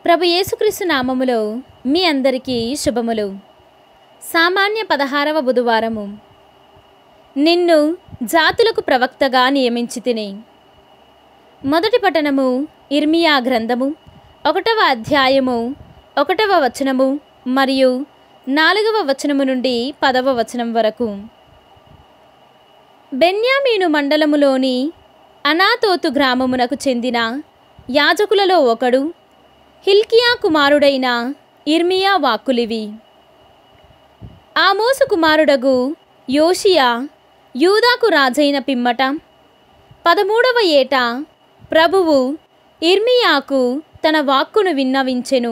ప్రభు యేసుక్రీస్తు నామములో మీ అందరికీ శుభములు సామాన్య పదహారవ బుధవారము నిన్ను జాతులకు ప్రవక్తగా నియమించి తిని మొదటి పఠనము ఇర్మియా గ్రంథము ఒకటవ అధ్యాయము ఒకటవ వచనము మరియు నాలుగవ వచనము నుండి పదవ వచనం వరకు బెన్యామీను మండలములోని అనాతోతు గ్రామమునకు చెందిన యాజకులలో ఒకడు హిల్కియా కుమారుడైన ఇర్మియా వాక్కులివి ఆమోసు కుమారుడగు యోషియా యూదాకు రాజైన పిమ్మట పదమూడవ ఏట ప్రభువు ఇర్మియాకు తన వాక్కును విన్నవించెను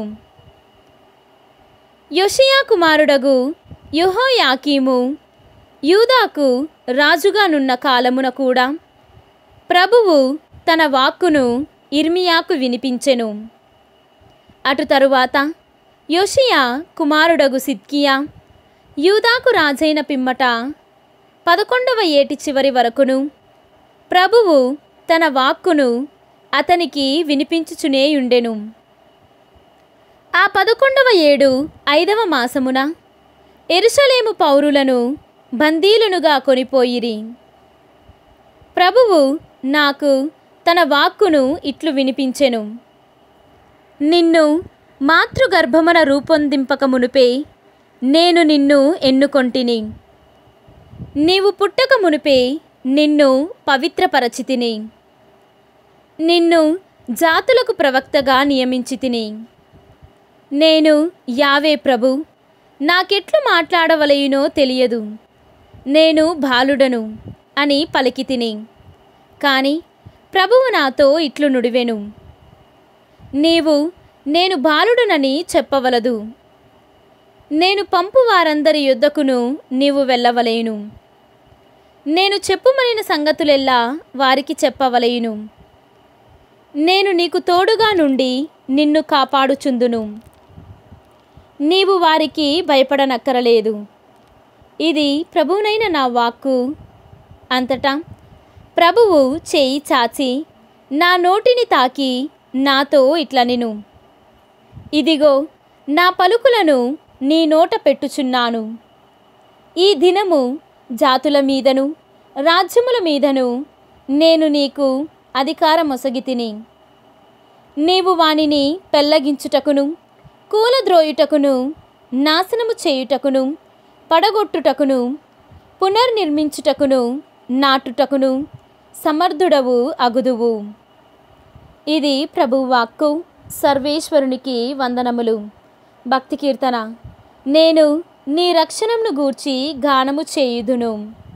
యోషియా కుమారుడగు యుహోయాకీము యూదాకు రాజుగానున్న కాలమున కూడా ప్రభువు తన వాక్కును ఇర్మియాకు వినిపించెను అటు తరువాత యోషియా కుమారుడగు సిద్కియా యూదాకు రాజైన పిమ్మట పదకొండవ ఏటి చివరి వరకును ప్రభువు తన వాక్కును అతనికి వినిపించుచునేయుండెను ఆ పదకొండవ ఏడు ఐదవ మాసమున ఎరుసలేము పౌరులను బందీలునుగా కొనిపోయిరి ప్రభువు నాకు తన వాక్కును ఇట్లు వినిపించెను నిన్ను మాతృగర్భమున రూపొందింపక మునుపే నేను నిన్ను ఎన్నుకొంటిని నీవు పుట్టక మునుపే నిన్ను పవిత్రపరచితిని నిన్ను జాతులకు ప్రవక్తగా నియమించి తిని నేను యావే ప్రభు నాకెట్లు మాట్లాడవలయునో తెలియదు నేను బాలుడను అని పలికి తిని కాని ప్రభువు నాతో ఇట్లు నుడివెను నీవు నేను బాలుడునని చెప్పవలదు నేను పంపు వారందరి యుద్ధకును నీవు వెళ్ళవలేను నేను చెప్పుమనిన సంగతులెల్లా వారికి చెప్పవలయును నేను నీకు తోడుగా నుండి నిన్ను కాపాడుచుందును నీవు వారికి భయపడనక్కరలేదు ఇది ప్రభువునైన నా వాక్కు అంతటా ప్రభువు చేయి చాచి నా నోటిని తాకి నాతో ఇట్లనెను ఇదిగో నా పలుకులను నీ నోట పెట్టుచున్నాను ఈ దినము జాతుల మీదను రాజ్యముల మీదను నేను నీకు అధికారమొసగి తిని నీవు వానిని పెల్లగించుటకును కూలద్రోయుటకును నాశనము చేయుటకును పడగొట్టుటకును పునర్నిర్మించుటకును నాటుటకును సమర్థుడవు అగుదువు ఇది ప్రభువాక్కు సర్వేశ్వరునికి వందనములు భక్తి కీర్తన నేను నీ రక్షణను గూర్చి గానము చేయుదును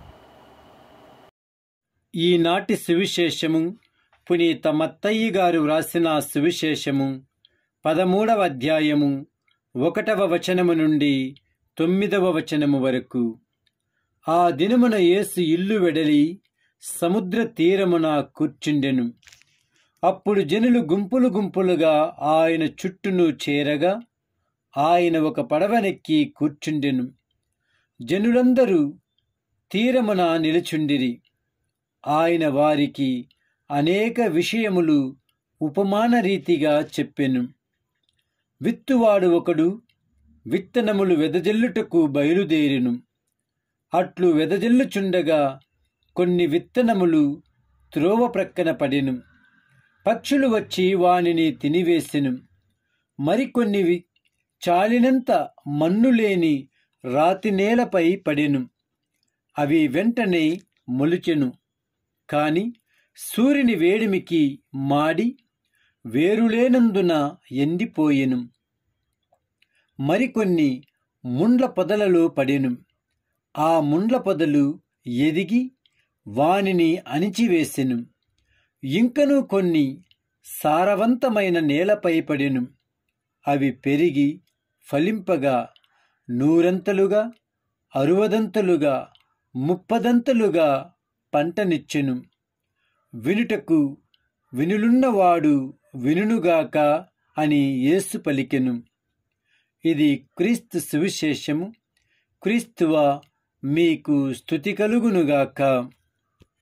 ఈనాటి సువిశేషము పునీత మత్తయ్య గారు వ్రాసిన సువిశేషము పదమూడవ అధ్యాయము ఒకటవ వచనము నుండి తొమ్మిదవ వచనము వరకు ఆ దినమున యేసు ఇల్లు వెడలి సముద్ర తీరమున కూర్చుండెను అప్పుడు జనులు గుంపులు గుంపులుగా ఆయన చుట్టూను చేరగా ఆయన ఒక పడవనెక్కి కూర్చుండెను జనులందరూ తీరమున నిలుచుండిరి ఆయన వారికి అనేక విషయములు ఉపమాన రీతిగా చెప్పెను విత్తువాడు ఒకడు విత్తనములు వెదజల్లుటకు బయలుదేరెను అట్లు వెదజల్లుచుండగా కొన్ని విత్తనములు త్రోవ ప్రక్కన పడెను పక్షులు వచ్చి వానిని తినివేసెను మరికొన్ని వి- చాలినంత మన్ను లేని రాతి నేలపై పడెను అవి వెంటనే మొలిచెను కాని సూర్యుని వేడిమికి మాడి వేరులేనందున ఎండిపోయెను మరికొన్ని ముండ్ల పొదలలో పడెను ఆ ముండ్ల పొదలు ఎదిగి వానిని అణిచివేసెను ఇంకను కొన్ని సారవంతమైన నేలపై పడెను అవి పెరిగి ఫలింపగా నూరంతలుగా అరువదంతలుగా ముప్పదంతలుగా పంటనిచ్చెను వినుటకు వినులున్నవాడు వినుగాక అని యేసు పలికెను ఇది క్రీస్తు సువిశేషము క్రీస్తువ మీకు స్థుతి కలుగునుగాక